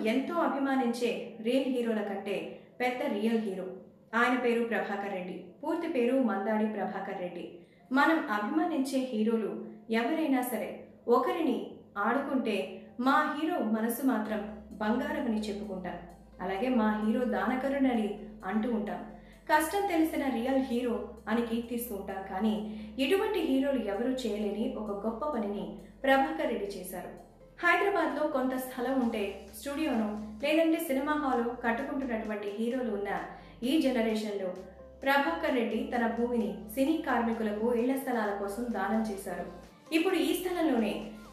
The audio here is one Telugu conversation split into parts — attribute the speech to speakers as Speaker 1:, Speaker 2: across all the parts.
Speaker 1: ఎంతో అభిమానించే రియల్ హీరోల కంటే పెద్ద రియల్ హీరో ఆయన పేరు ప్రభాకర్ రెడ్డి పూర్తి పేరు మందాడి ప్రభాకర్ రెడ్డి మనం అభిమానించే హీరోలు ఎవరైనా సరే ఒకరిని ఆడుకుంటే మా హీరో మనసు మాత్రం బంగారమని చెప్పుకుంటాం అలాగే మా హీరో దానకరుణని అంటూ ఉంటాం కష్టం తెలిసిన రియల్ హీరో అని కీర్తిస్తూ ఉంటాం కానీ ఇటువంటి హీరోలు ఎవరూ చేయలేని ఒక గొప్ప పనిని ప్రభాకర్ రెడ్డి చేశారు హైదరాబాద్లో కొంత స్థలం ఉంటే స్టూడియోను లేదంటే సినిమా హాలు కట్టుకుంటున్నటువంటి హీరోలు ఉన్న ఈ జనరేషన్లో ప్రభాకర్ రెడ్డి తన భూమిని సినీ కార్మికులకు ఇళ్ల స్థలాల కోసం దానం చేశారు ఇప్పుడు ఈ స్థలంలోనే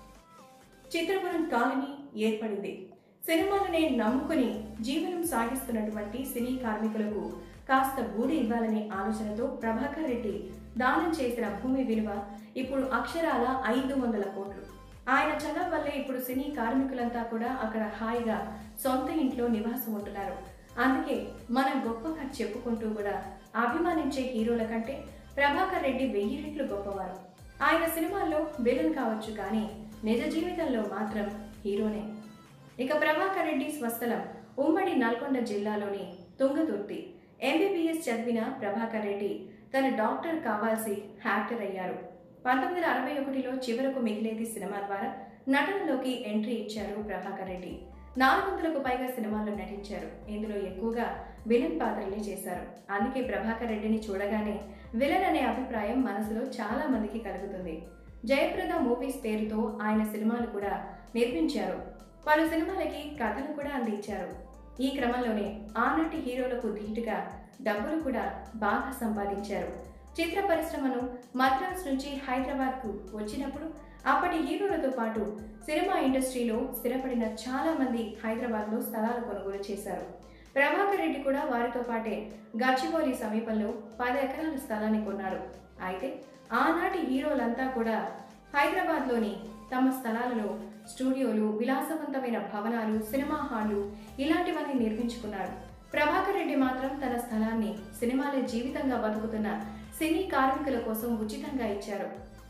Speaker 1: చిత్రపురం కాలనీ ఏర్పడింది సినిమాలనే నమ్ముకుని జీవనం సాగిస్తున్నటువంటి సినీ కార్మికులకు కాస్త గూడి ఇవ్వాలనే ఆలోచనతో ప్రభాకర్ రెడ్డి దానం చేసిన భూమి విలువ ఇప్పుడు అక్షరాల ఐదు వందల కోట్లు ఆయన చలం వల్లే ఇప్పుడు సినీ కార్మికులంతా కూడా అక్కడ హాయిగా సొంత ఇంట్లో నివాసం ఉంటున్నారు అందుకే మనం గొప్పగా చెప్పుకుంటూ కూడా అభిమానించే హీరోల కంటే ప్రభాకర్ రెడ్డి వెయ్యి రెట్లు గొప్పవారు ఆయన సినిమాల్లో విలన్ కావచ్చు కానీ నిజ జీవితంలో మాత్రం హీరోనే ఇక ప్రభాకర్ రెడ్డి స్వస్థలం ఉమ్మడి నల్గొండ జిల్లాలోని తుంగతుర్తి ఎంబీబీఎస్ చదివిన ప్రభాకర్ రెడ్డి తన డాక్టర్ కావాల్సి యాక్టర్ అయ్యారు పంతొమ్మిది వందల అరవై ఒకటిలో చివరకు మిగిలేది సినిమా ద్వారా నటనలోకి ఎంట్రీ ఇచ్చారు ప్రభాకర్ రెడ్డి నాలుగు వందలకు పైగా సినిమాల్లో నటించారు ఇందులో ఎక్కువగా విలన్ పాత్రలే చేశారు అందుకే ప్రభాకర్ రెడ్డిని చూడగానే విలన్ అనే అభిప్రాయం మనసులో చాలా మందికి కలుగుతుంది జయప్రద మూవీస్ పేరుతో ఆయన సినిమాలు కూడా నిర్మించారు పలు సినిమాలకి కథలు కూడా అందించారు ఈ క్రమంలోనే ఆనాటి హీరోలకు ధీటుగా డబ్బులు కూడా బాగా సంపాదించారు చిత్ర పరిశ్రమను మద్రాస్ నుంచి హైదరాబాద్కు వచ్చినప్పుడు అప్పటి హీరోలతో పాటు సినిమా ఇండస్ట్రీలో స్థిరపడిన చాలా మంది హైదరాబాద్లో స్థలాలు కొనుగోలు చేశారు ప్రభాకర్ రెడ్డి కూడా వారితో పాటే గచ్చిబౌలి సమీపంలో పది ఎకరాల స్థలాన్ని కొన్నాడు అయితే ఆనాటి హీరోలంతా కూడా హైదరాబాద్లోని తమ స్థలాలలో స్టూడియోలు విలాసవంతమైన భవనాలు సినిమా హాళ్లు ఇలాంటివన్నీ నిర్మించుకున్నారు ప్రభాకర్ రెడ్డి మాత్రం తన స్థలాన్ని సినిమాల జీవితంగా బతుకుతున్న సినీ కార్మికుల కోసం ఉచితంగా ఇచ్చారు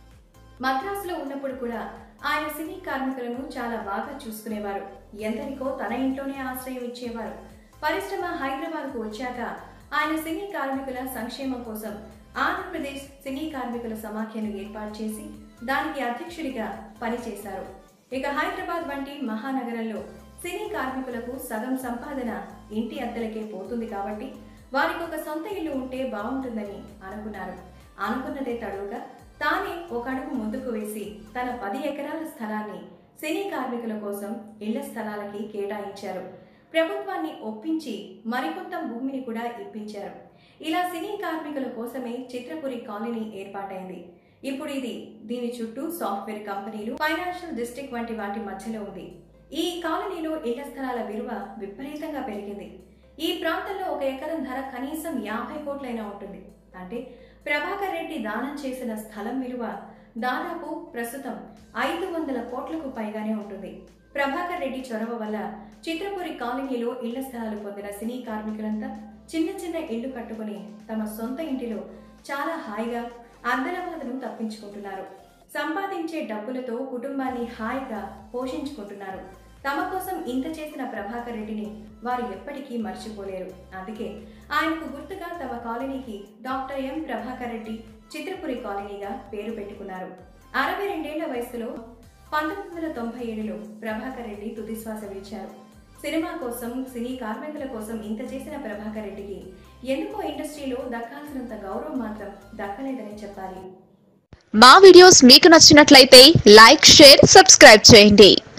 Speaker 1: మద్రాసులో ఉన్నప్పుడు కూడా ఆయన సినీ కార్మికులను చాలా బాగా చూసుకునేవారు ఎందరికో తన ఇంట్లోనే ఆశ్రయం ఇచ్చేవారు పరిశ్రమ హైదరాబాద్కు వచ్చాక ఆయన సినీ కార్మికుల సంక్షేమం కోసం ఆంధ్రప్రదేశ్ సినీ కార్మికుల సమాఖ్యను ఏర్పాటు చేసి దానికి అధ్యక్షుడిగా పనిచేశారు ఇక హైదరాబాద్ వంటి మహానగరంలో సినీ కార్మికులకు సగం సంపాదన ఇంటి అద్దెలకే పోతుంది కాబట్టి వారికి ఒక సొంత ఇల్లు ఉంటే బాగుంటుందని అనుకున్నారు అనుకున్నదే తడువుగా తానే ఒక అడుగు ముందుకు వేసి తన పది ఎకరాల స్థలాన్ని సినీ కార్మికుల కోసం ఇళ్ల స్థలాలకి కేటాయించారు ప్రభుత్వాన్ని ఒప్పించి మరికొంత భూమిని కూడా ఇప్పించారు ఇలా సినీ కార్మికుల కోసమే చిత్రపురి కాలనీ ఏర్పాటైంది ఇప్పుడు ఇది దీని చుట్టూ సాఫ్ట్వేర్ కంపెనీలు ఫైనాన్షియల్ డిస్ట్రిక్ట్ వంటి వాటి మధ్యలో ఉంది ఈ కాలనీలో ఇళ్ల స్థలాల విలువ విపరీతంగా పెరిగింది ఈ ప్రాంతంలో ఒక ఎకరం ధర కనీసం యాభై కోట్లైనా ఉంటుంది అంటే ప్రభాకర్ రెడ్డి దానం చేసిన స్థలం విలువ దాదాపు ప్రస్తుతం ఐదు వందల కోట్లకు పైగానే ఉంటుంది ప్రభాకర్ రెడ్డి చొరవ వల్ల చిత్రపురి కాలనీలో ఇళ్ల స్థలాలు పొందిన సినీ కార్మికులంతా చిన్న చిన్న ఇళ్లు కట్టుకుని తమ సొంత ఇంటిలో చాలా హాయిగా అద్దెల బాధను తప్పించుకుంటున్నారు సంపాదించే డబ్బులతో కుటుంబాన్ని హాయిగా పోషించుకుంటున్నారు తమ కోసం ఇంత చేసిన ప్రభాకర్ రెడ్డిని వారు ఎప్పటికీ మర్చిపోలేరు అందుకే ఆయనకు గుర్తుగా తమ కాలనీకి డాక్టర్ ఎం ప్రభాకర్ రెడ్డి చిత్రపురి కాలనీగా పేరు పెట్టుకున్నారు అరవై రెండేళ్ల వయసులో పంతొమ్మిది వందల తొంభై ఏడులో ప్రభాకర్ రెడ్డి తుదిశ్వాస విడిచారు సినిమా కోసం సినీ కార్మికుల కోసం ఇంత చేసిన ప్రభాకర్ రెడ్డికి ఎందుకో ఇండస్ట్రీలో దక్కాల్సినంత గౌరవం మాత్రం దక్కలేదని చెప్పాలి
Speaker 2: మా వీడియోస్ మీకు నచ్చినట్లయితే లైక్ షేర్ సబ్స్క్రైబ్ చేయండి